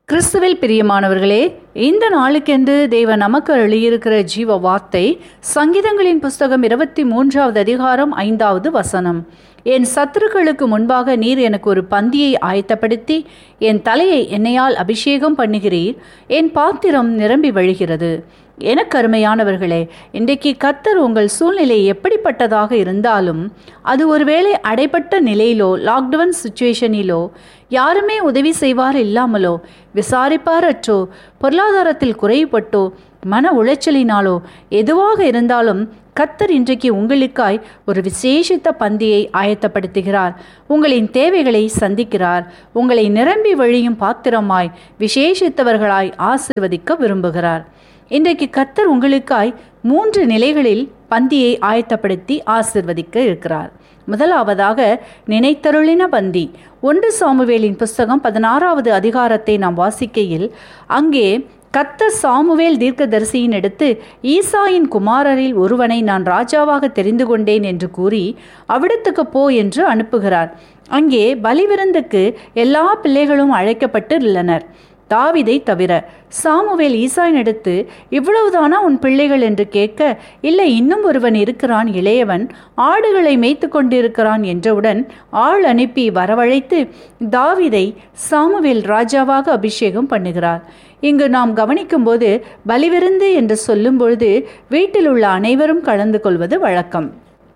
கிறிஸ்துவில் பிரியமானவர்களே இந்த நாளுக்கென்று தேவன் நமக்கு எழுதியிருக்கிற ஜீவ வார்த்தை சங்கீதங்களின் புஸ்தகம் இருபத்தி மூன்றாவது அதிகாரம் ஐந்தாவது வசனம் என் சத்துருக்களுக்கு முன்பாக நீர் எனக்கு ஒரு பந்தியை ஆயத்தப்படுத்தி என் தலையை எண்ணெயால் அபிஷேகம் பண்ணுகிறீர் என் பாத்திரம் நிரம்பி வழிகிறது எனக்கு அருமையானவர்களே இன்றைக்கு கத்தர் உங்கள் சூழ்நிலை எப்படிப்பட்டதாக இருந்தாலும் அது ஒருவேளை அடைப்பட்ட நிலையிலோ லாக்டவுன் சுச்சுவேஷனிலோ யாருமே உதவி செய்வார் இல்லாமலோ விசாரிப்பாரற்றோ பொருளாதாரத்தில் குறைபட்டோ மன உளைச்சலினாலோ எதுவாக இருந்தாலும் கத்தர் இன்றைக்கு உங்களுக்காய் ஒரு விசேஷித்த பந்தியை ஆயத்தப்படுத்துகிறார் உங்களின் தேவைகளை சந்திக்கிறார் உங்களை நிரம்பி வழியும் பாத்திரமாய் விசேஷித்தவர்களாய் ஆசிர்வதிக்க விரும்புகிறார் இன்றைக்கு கத்தர் உங்களுக்காய் மூன்று நிலைகளில் பந்தியை ஆயத்தப்படுத்தி ஆசிர்வதிக்க இருக்கிறார் முதலாவதாக நினைத்தருளின பந்தி ஒன்று சாமுவேலின் புஸ்தகம் பதினாறாவது அதிகாரத்தை நாம் வாசிக்கையில் அங்கே கத்தர் சாமுவேல் தீர்க்கதரிசியின் எடுத்து ஈசாயின் குமாரரில் ஒருவனை நான் ராஜாவாக தெரிந்து கொண்டேன் என்று கூறி அவிடத்துக்கு போ என்று அனுப்புகிறார் அங்கே பலிவிருந்துக்கு எல்லா பிள்ளைகளும் அழைக்கப்பட்டு உள்ளனர் தாவிதை தவிர சாமுவேல் ஈசாயின் எடுத்து இவ்வளவுதானா உன் பிள்ளைகள் என்று கேட்க இல்லை இன்னும் ஒருவன் இருக்கிறான் இளையவன் ஆடுகளை மேய்த்து கொண்டிருக்கிறான் என்றவுடன் ஆள் அனுப்பி வரவழைத்து தாவிதை சாமுவேல் ராஜாவாக அபிஷேகம் பண்ணுகிறார் இங்கு நாம் கவனிக்கும்போது பலிவிருந்து என்று சொல்லும் பொழுது வீட்டில் உள்ள அனைவரும் கலந்து கொள்வது வழக்கம்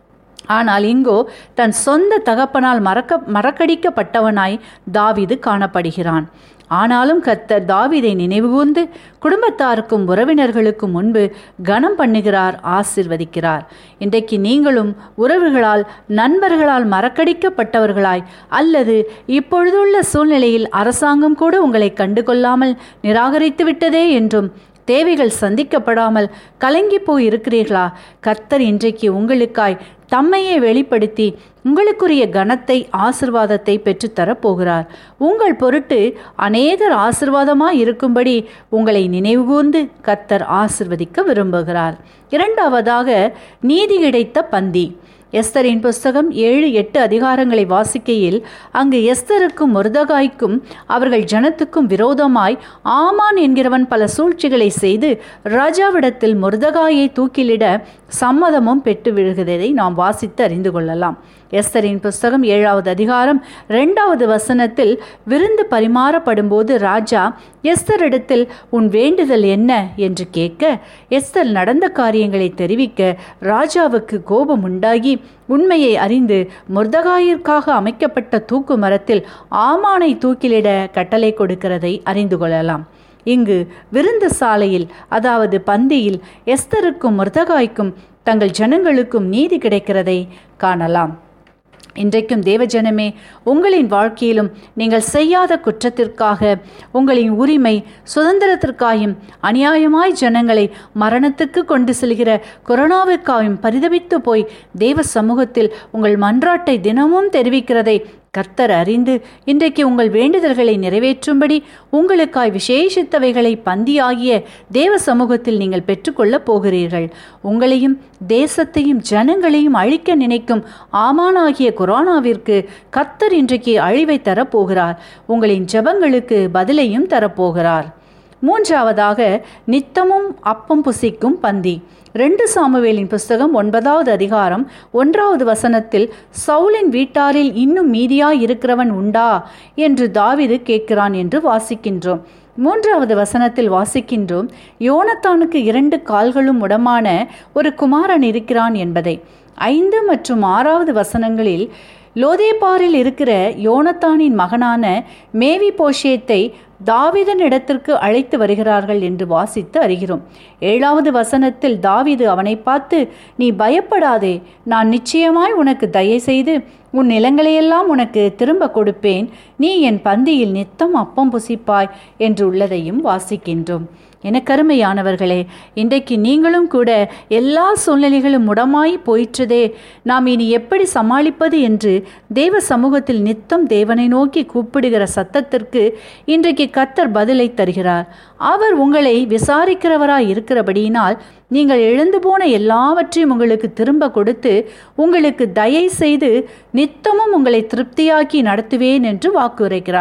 ஆனால் இங்கோ தன் சொந்த தகப்பனால் மறக்க மறக்கடிக்கப்பட்டவனாய் தாவிது காணப்படுகிறான் ஆனாலும் கத்தர் தாவிதை நினைவுகூர்ந்து குடும்பத்தாருக்கும் உறவினர்களுக்கும் முன்பு கனம் பண்ணுகிறார் ஆசிர்வதிக்கிறார் இன்றைக்கு நீங்களும் உறவுகளால் நண்பர்களால் மறக்கடிக்கப்பட்டவர்களாய் அல்லது இப்பொழுதுள்ள சூழ்நிலையில் அரசாங்கம் கூட உங்களை கண்டுகொள்ளாமல் நிராகரித்து விட்டதே என்றும் தேவைகள் சந்திக்கப்படாமல் கலங்கி போய் இருக்கிறீர்களா கர்த்தர் இன்றைக்கு உங்களுக்காய் தம்மையே வெளிப்படுத்தி உங்களுக்குரிய கனத்தை ஆசிர்வாதத்தை பெற்றுத்தரப் போகிறார் உங்கள் பொருட்டு அநேகர் ஆசிர்வாதமாய் இருக்கும்படி உங்களை நினைவுகூர்ந்து கர்த்தர் ஆசிர்வதிக்க விரும்புகிறார் இரண்டாவதாக நீதி கிடைத்த பந்தி எஸ்தரின் புஸ்தகம் ஏழு எட்டு அதிகாரங்களை வாசிக்கையில் அங்கு எஸ்தருக்கும் முருதகாய்க்கும் அவர்கள் ஜனத்துக்கும் விரோதமாய் ஆமான் என்கிறவன் பல சூழ்ச்சிகளை செய்து ராஜாவிடத்தில் முருதகாயை தூக்கிலிட சம்மதமும் பெற்று விழுகிறதை நாம் வாசித்து அறிந்து கொள்ளலாம் எஸ்தரின் புஸ்தகம் ஏழாவது அதிகாரம் இரண்டாவது வசனத்தில் விருந்து பரிமாறப்படும்போது ராஜா எஸ்தரிடத்தில் உன் வேண்டுதல் என்ன என்று கேட்க எஸ்தர் நடந்த காரியங்களை தெரிவிக்க ராஜாவுக்கு கோபம் உண்டாகி உண்மையை அறிந்து முர்தகாயிற்காக அமைக்கப்பட்ட தூக்கு மரத்தில் ஆமானை தூக்கிலிட கட்டளை கொடுக்கிறதை அறிந்து கொள்ளலாம் இங்கு விருந்து சாலையில் அதாவது பந்தியில் எஸ்தருக்கும் முர்தகாய்க்கும் தங்கள் ஜனங்களுக்கும் நீதி கிடைக்கிறதை காணலாம் இன்றைக்கும் தேவஜனமே உங்களின் வாழ்க்கையிலும் நீங்கள் செய்யாத குற்றத்திற்காக உங்களின் உரிமை சுதந்திரத்திற்காயும் அநியாயமாய் ஜனங்களை மரணத்துக்கு கொண்டு செல்கிற கொரோனாவிற்காயும் பரிதவித்து போய் தேவ சமூகத்தில் உங்கள் மன்றாட்டை தினமும் தெரிவிக்கிறதை கர்த்தர் அறிந்து இன்றைக்கு உங்கள் வேண்டுதல்களை நிறைவேற்றும்படி உங்களுக்காய் விசேஷித்தவைகளை பந்தியாகிய தேவ சமூகத்தில் நீங்கள் பெற்றுக்கொள்ளப் போகிறீர்கள் உங்களையும் தேசத்தையும் ஜனங்களையும் அழிக்க நினைக்கும் ஆமானாகிய கொரோனாவிற்கு கர்த்தர் இன்றைக்கு அழிவை தரப்போகிறார் உங்களின் ஜபங்களுக்கு பதிலையும் தரப்போகிறார் மூன்றாவதாக நித்தமும் அப்பம் புசிக்கும் பந்தி ரெண்டு சாமுவேலின் புஸ்தகம் ஒன்பதாவது அதிகாரம் ஒன்றாவது வசனத்தில் சவுலின் வீட்டாரில் இன்னும் மீதியாய் இருக்கிறவன் உண்டா என்று தாவிது கேட்கிறான் என்று வாசிக்கின்றோம் மூன்றாவது வசனத்தில் வாசிக்கின்றோம் யோனத்தானுக்கு இரண்டு கால்களும் உடமான ஒரு குமாரன் இருக்கிறான் என்பதை ஐந்து மற்றும் ஆறாவது வசனங்களில் லோதேபாரில் இருக்கிற யோனத்தானின் மகனான மேவி போஷேத்தை தாவிதன் இடத்திற்கு அழைத்து வருகிறார்கள் என்று வாசித்து அறிகிறோம் ஏழாவது வசனத்தில் தாவிது அவனை பார்த்து நீ பயப்படாதே நான் நிச்சயமாய் உனக்கு தயை செய்து உன் நிலங்களையெல்லாம் உனக்கு திரும்ப கொடுப்பேன் நீ என் பந்தியில் நித்தம் அப்பம் புசிப்பாய் என்று உள்ளதையும் வாசிக்கின்றோம் எனக்கருமையானவர்களே இன்றைக்கு நீங்களும் கூட எல்லா சூழ்நிலைகளும் முடமாய் போயிற்றதே நாம் இனி எப்படி சமாளிப்பது என்று தேவ சமூகத்தில் நித்தம் தேவனை நோக்கி கூப்பிடுகிற சத்தத்திற்கு இன்றைக்கு கத்தர் பதிலை தருகிறார் அவர் உங்களை விசாரிக்கிறவராய் இருக்கிறபடியினால் நீங்கள் எழுந்து போன எல்லாவற்றையும் உங்களுக்கு திரும்ப கொடுத்து உங்களுக்கு தயை செய்து நித்தமும் உங்களை திருப்தியாக்கி நடத்துவேன் என்று வாக்குரைக்கிறார்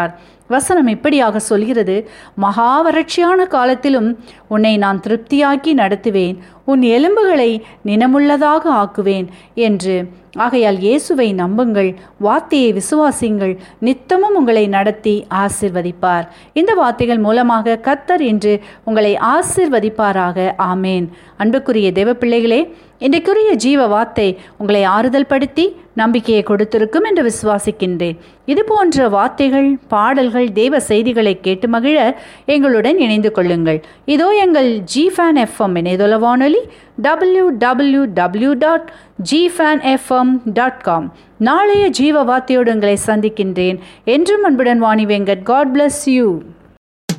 வசனம் இப்படியாக சொல்கிறது மகா வறட்சியான காலத்திலும் உன்னை நான் திருப்தியாக்கி நடத்துவேன் உன் எலும்புகளை நினமுள்ளதாக ஆக்குவேன் என்று ஆகையால் இயேசுவை நம்புங்கள் வார்த்தையை விசுவாசிங்கள் நித்தமும் உங்களை நடத்தி ஆசிர்வதிப்பார் இந்த வார்த்தைகள் மூலமாக கத்தர் இன்று உங்களை ஆசிர்வதிப்பாராக ஆமேன் அன்புக்குரிய தேவ பிள்ளைகளே இன்றைக்குரிய ஜீவ வார்த்தை உங்களை ஆறுதல் படுத்தி நம்பிக்கையை கொடுத்திருக்கும் என்று விசுவாசிக்கின்றேன் இது போன்ற வார்த்தைகள் பாடல்கள் தேவ செய்திகளை கேட்டு மகிழ எங்களுடன் இணைந்து கொள்ளுங்கள் இதோ எங்கள் ஜி ஃபேன் எஃப்எம் இணையதள வானொலி W W W dot G fan FM dot com நாளைய ஜீவ வார்த்தையோடு உங்களை சந்திக்கின்றேன் என்றும் அன்புடன் Vani Venkat God bless you